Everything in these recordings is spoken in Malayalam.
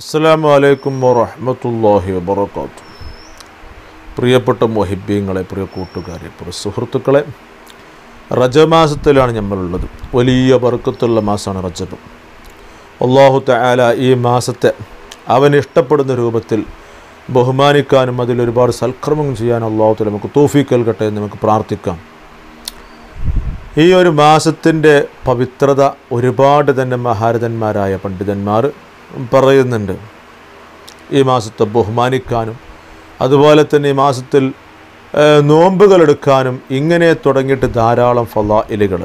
അസ്സാം വലൈക്കും വറഹമത്തല്ലാഹി വബർക്കാത്തു പ്രിയപ്പെട്ട മൊഹിബ്യങ്ങളെ പ്രിയ കൂട്ടുകാരെ പ്രിയ സുഹൃത്തുക്കളെ റജമാസത്തിലാണ് നമ്മളുള്ളത് വലിയ ബർക്കത്തുള്ള മാസമാണ് റജബ് അള്ളാഹു തആല ഈ മാസത്തെ അവൻ ഇഷ്ടപ്പെടുന്ന രൂപത്തിൽ ബഹുമാനിക്കാനും അതിൽ ഒരുപാട് സൽക്രമം ചെയ്യാൻ അള്ളാഹു തല നമുക്ക് തോഫീക്ക് നൽകട്ടെ എന്ന് നമുക്ക് പ്രാർത്ഥിക്കാം ഈ ഒരു മാസത്തിൻ്റെ പവിത്രത ഒരുപാട് തന്നെ മഹാരഥന്മാരായ പണ്ഡിതന്മാർ പറയുന്നുണ്ട് ഈ മാസത്തെ ബഹുമാനിക്കാനും അതുപോലെ തന്നെ ഈ മാസത്തിൽ ഏഹ്, നോമ്പുകളെടുക്കാനും ഇങ്ങനെ തുടങ്ങിയിട്ട് ധാരാളം ഫലായിലുകൾ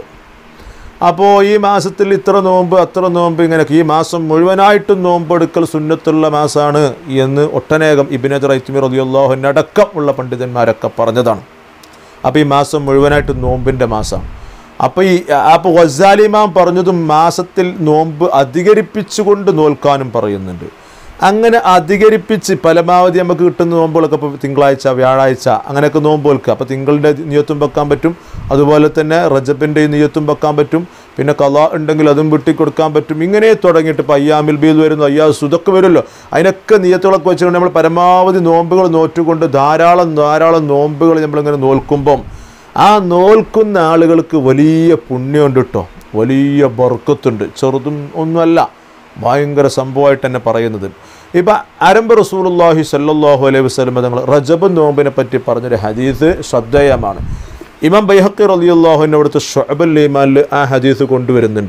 അപ്പോൾ ഈ മാസത്തിൽ ഇത്ര നോമ്പ് അത്ര നോമ്പ് ഇങ്ങനെ ഈ മാസം മുഴുവനായിട്ടും നോമ്പെടുക്കൽ സുന്നത്തുള്ള മാസമാണ് എന്ന് ഒട്ടനേകം ഇബിനജ് റൈത്മി റതിയുള്ളാഹുവിൻ്റെ അടക്കം ഉള്ള പണ്ഡിതന്മാരൊക്കെ പറഞ്ഞതാണ് അപ്പോൾ ഈ മാസം മുഴുവനായിട്ട് നോമ്പിൻ്റെ മാസമാണ് അപ്പോൾ ഈ അപ്പോൾ വസാലിമാം പറഞ്ഞതും മാസത്തിൽ നോമ്പ് അധികരിപ്പിച്ചുകൊണ്ട് നോൽക്കാനും പറയുന്നുണ്ട് അങ്ങനെ അധികരിപ്പിച്ച് പരമാവധി നമുക്ക് കിട്ടുന്ന നോമ്പുകളൊക്കെ ഇപ്പോൾ തിങ്കളാഴ്ച വ്യാഴാഴ്ച അങ്ങനെയൊക്കെ നോമ്പ് വെക്കുക അപ്പോൾ തിങ്കളുടെ നിയത്തും വെക്കാൻ പറ്റും അതുപോലെ തന്നെ റജബിൻ്റെ നിയത്തും വെക്കാൻ പറ്റും പിന്നെ കല ഉണ്ടെങ്കിൽ അതും വെട്ടിക്കൊടുക്കാൻ പറ്റും ഇങ്ങനെ തുടങ്ങിയിട്ട് ഇപ്പോൾ അയ്യാമിൽ ബീൽ വരുന്നു അയ്യാ സുതൊക്കെ വരുമല്ലോ അതിനൊക്കെ നിയത്തുകളൊക്കെ വെച്ചുകൊണ്ട് നമ്മൾ പരമാവധി നോമ്പുകൾ നോറ്റുകൊണ്ട് ധാരാളം ധാരാളം നോമ്പുകൾ നമ്മളിങ്ങനെ നോൽക്കുമ്പം ആ നോൽക്കുന്ന ആളുകൾക്ക് വലിയ പുണ്യമുണ്ട് കേട്ടോ വലിയ ബർക്കത്തുണ്ട് ചെറുതും ഒന്നുമല്ല ഭയങ്കര സംഭവമായിട്ട് തന്നെ പറയുന്നത് ഇപ്പം അരമ്പ് റസൂലുള്ളാഹി സല്ലല്ലാഹു അലൈഹി വസല്ലം തങ്ങൾ റജബ് നോമ്പിനെ പറ്റി പറഞ്ഞൊരു ഹദീസ് ശ്രദ്ധേയമാണ് ഇമാം ബൈഹക്കി റളിയല്ലാഹുവിൻ്റെ അവിടുത്തെ ഷുഅബുൽ ഈമാനിൽ ആ ഹദീസ് കൊണ്ടുവരുന്നുണ്ട്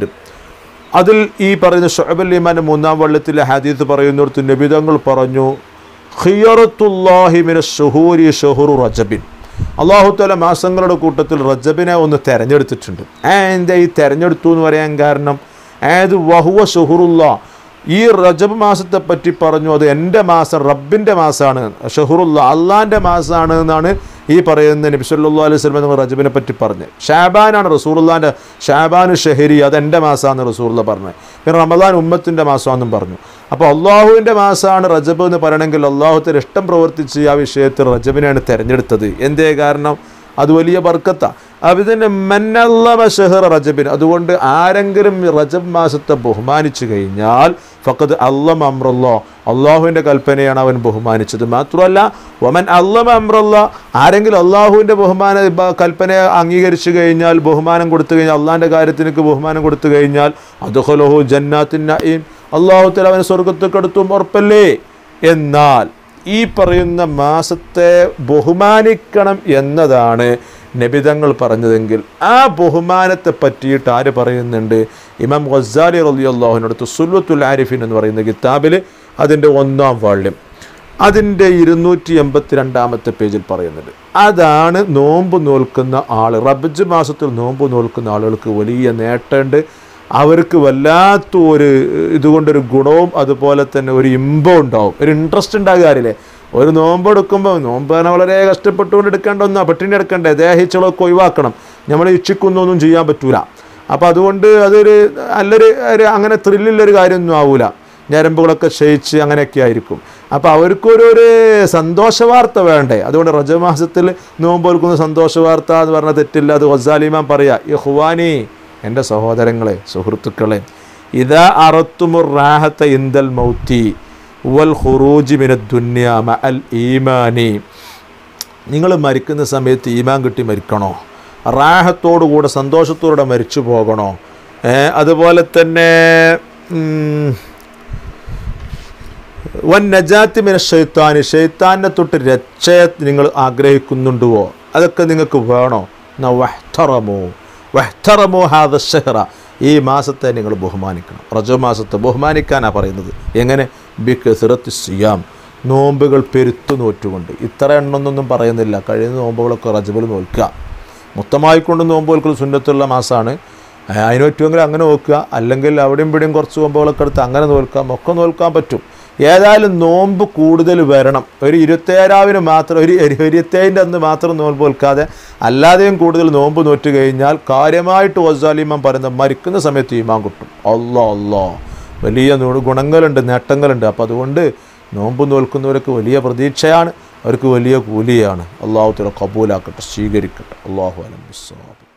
അതിൽ ഈ പറയുന്ന ഷുഅബുൽ ഈമാൻ്റെ മൂന്നാം വള്ളത്തിലെ ഹദീസ് പറയുന്നിടത്ത് നബിതങ്ങൾ പറഞ്ഞു ഖിയറത്തുല്ലാഹി മിന ഷുഹൂരി ഷഹുറു റജബിൻ അള്ളാഹു തല മാസങ്ങളുടെ കൂട്ടത്തിൽ റജബിനെ ഒന്ന് തെരഞ്ഞെടുത്തിട്ടുണ്ട് ആ എന്താ ഈ തെരഞ്ഞെടുത്തു എന്ന് പറയാൻ കാരണം ഏത് വഹുവ ഷഹുറുല്ല ഈ റജബ് മാസത്തെ പറ്റി പറഞ്ഞു അത് എൻ്റെ മാസം റബ്ബിൻ്റെ മാസമാണ് ഷഹുറുല്ല അള്ളാൻ്റെ മാസമാണ് എന്നാണ് ഈ പറയുന്ന നബി സല്ലല്ലാഹു അലൈഹി വസല്ലം നിങ്ങൾ റജബിനെ പറ്റി പറഞ്ഞത് ഷാബാനാണ് റസൂറുല്ലാൻ്റെ ഷാബാനു ഷഹരി അത് എൻ്റെ മാസമാണ് റസൂറുള്ള പറഞ്ഞത് പിന്നെ റമദാൻ ഉമ്മത്തിൻ്റെ മാസമാണെന്നും പറഞ്ഞു അപ്പോൾ അള്ളാഹുവിൻ്റെ മാസമാണ് റജബ് എന്ന് പറയണമെങ്കിൽ അള്ളാഹുത്തിന് ഇഷ്ടം പ്രവർത്തിച്ച് ആ വിഷയത്തിൽ റജബിനെയാണ് തിരഞ്ഞെടുത്തത് എന്തേ കാരണം അത് വലിയ ബർക്കത്ത അതിന് മന്നല്ലമ ഷെഹർ റജബിൻ അതുകൊണ്ട് ആരെങ്കിലും ഈ റജബ് മാസത്തെ ബഹുമാനിച്ചു കഴിഞ്ഞാൽ ഫക്കത് അല്ലം അമ്രല്ലോ അള്ളാഹുവിൻ്റെ കൽപ്പനയാണ് അവൻ ബഹുമാനിച്ചത് മാത്രമല്ല വമൻ അല്ലം അമ്രല്ല ആരെങ്കിലും അള്ളാഹുവിൻ്റെ ബഹുമാന ബ- കൽപ്പനയെ അംഗീകരിച്ചു കഴിഞ്ഞാൽ ബഹുമാനം കൊടുത്തു കഴിഞ്ഞാൽ അള്ളാഹിൻ്റെ കാര്യത്തിനൊക്കെ ബഹുമാനം കൊടുത്തു കഴിഞ്ഞാൽ അതുഹലഹു ജന്നാത്തിൻ നഈം അള്ളാഹു തല അവനെ സ്വർഗത്തിൽ കടത്തും ഉറപ്പല്ലേ എന്നാൽ ഈ പറയുന്ന മാസത്തെ ബഹുമാനിക്കണം എന്നതാണ് നബിതങ്ങൾ പറഞ്ഞതെങ്കിൽ ആ ബഹുമാനത്തെ പറ്റിയിട്ട് ആര് പറയുന്നുണ്ട് ഇമാം ഗസാലി റലിയല്ലാഹുവിനടുത്ത് സുൽവത്തുൽ ആരിഫിൻ എന്ന് പറയുന്ന കിതാബിൽ അതിൻ്റെ ഒന്നാം വാള്യം അതിൻ്റെ ഇരുന്നൂറ്റി എൺപത്തി രണ്ടാമത്തെ പേജിൽ പറയുന്നുണ്ട് അതാണ് നോമ്പ് നോൽക്കുന്ന ആൾ റബ്ജ് മാസത്തിൽ നോമ്പ് നോൽക്കുന്ന ആളുകൾക്ക് വലിയ നേട്ടമുണ്ട് അവർക്ക് വല്ലാത്ത ഒരു ഇതുകൊണ്ടൊരു ഗുണവും അതുപോലെ തന്നെ ഒരു ഇമ്പം ഉണ്ടാവും ഒരു ഇൻട്രസ്റ്റ് ഉണ്ടാകാറില്ലേ ഒരു നോമ്പ് എടുക്കുമ്പോൾ നോമ്പ് തന്നെ വളരെ കഷ്ടപ്പെട്ടുകൊണ്ട് എടുക്കേണ്ട ഒന്നാ പട്ടിണി എടുക്കണ്ടേ ദേഹിച്ചളൊക്കെ ഒഴിവാക്കണം നമ്മൾ ഇച്ഛിക്കുന്നൊന്നും ചെയ്യാൻ പറ്റൂല അപ്പോൾ അതുകൊണ്ട് അതൊരു നല്ലൊരു ഒരു അങ്ങനെ ത്രില്ലുള്ളൊരു കാര്യമൊന്നും ആവൂല ഞരമ്പുകളൊക്കെ ക്ഷയിച്ച് അങ്ങനെയൊക്കെ ആയിരിക്കും അപ്പോൾ അവർക്കൊരു ഒരു സന്തോഷ വാർത്ത വേണ്ടേ അതുകൊണ്ട് റജമാസത്തിൽ നോമ്പ് കൊടുക്കുന്ന സന്തോഷ വാർത്ത എന്ന് പറഞ്ഞാൽ തെറ്റില്ല അത് വസാലിമാൻ പറയാ ഈ ഹുവാനി എൻ്റെ സഹോദരങ്ങളെ സുഹൃത്തുക്കളെ ഇതാ അറത്തുമുർ റാഹത്ത ഇന്ദൽ മൗത്തി വൽ ഖുറൂജി മിന ദുന്യ മ അൽ ഈമാനി നിങ്ങൾ മരിക്കുന്ന സമയത്ത് ഈമാൻ കിട്ടി മരിക്കണോ റാഹത്തോടുകൂടെ സന്തോഷത്തോടെ മരിച്ചു പോകണോ ഏ, അതുപോലെ തന്നെ ഉം, വൻ നജാത്തി മിന ഷെയ്ത്താന് ഷെയ്ത്താനെ തൊട്ട് രക്ഷയെ നിങ്ങൾ ആഗ്രഹിക്കുന്നുണ്ടുവോ അതൊക്കെ നിങ്ങൾക്ക് വേണോ എന്നാ വഹ്തറമോ വഹ്തറമോ ഹാദ ഷെഹ്റ ഈ മാസത്തെ നിങ്ങൾ ബഹുമാനിക്കണം റജോ മാസത്തെ ബഹുമാനിക്കാനാണ് പറയുന്നത് എങ്ങനെ ബിക്ക് സിറത്ത് സിയാം നോമ്പുകൾ പെരുത്തു നോറ്റുകൊണ്ട് ഇത്ര എണ്ണൊന്നും പറയുന്നില്ല കഴിയുന്ന നോമ്പുകളൊക്കെ റജബിൽ നോൽക്കുക മൊത്തമായിക്കൊണ്ട് നോമ്പ് നോൽക്കൽ സുന്നത്തുള്ള മാസമാണ് അതിന് പറ്റുമെങ്കിൽ അങ്ങനെ നോക്കുക അല്ലെങ്കിൽ അവിടെയും ഇവിടെയും കുറച്ച് നോമ്പുകളൊക്കെ എടുത്ത് അങ്ങനെ നോൽക്കാം ഒക്കെ നോൽക്കാൻ പറ്റും ഏതായാലും നോമ്പ് കൂടുതൽ വരണം ഒരു ഇരുപത്തേഴാവിന് മാത്രം ഒരു ഒരു ഇരുപത്തേഴിൻ്റെ അന്ന് മാത്രം നോമ്പ് നോൽക്കാതെ അല്ലാതെയും കൂടുതൽ നോമ്പ് നോറ്റ് കഴിഞ്ഞാൽ കാര്യമായിട്ട് വസാലിമാൻ പറയുന്നത് മരിക്കുന്ന സമയത്ത് ഈമാൻ കിട്ടും അല്ലോ അല്ലോ വലിയ നു- ഗുണങ്ങളുണ്ട് നേട്ടങ്ങളുണ്ട് അപ്പോൾ അതുകൊണ്ട് നോമ്പ് നോൽക്കുന്നവർക്ക് വലിയ പ്രതീക്ഷയാണ് അവർക്ക് വലിയ കൂലിയാണ് അള്ളാഹു തല കബൂലാക്കട്ടെ സ്വീകരിക്കട്ടെ അള്ളാഹു അലം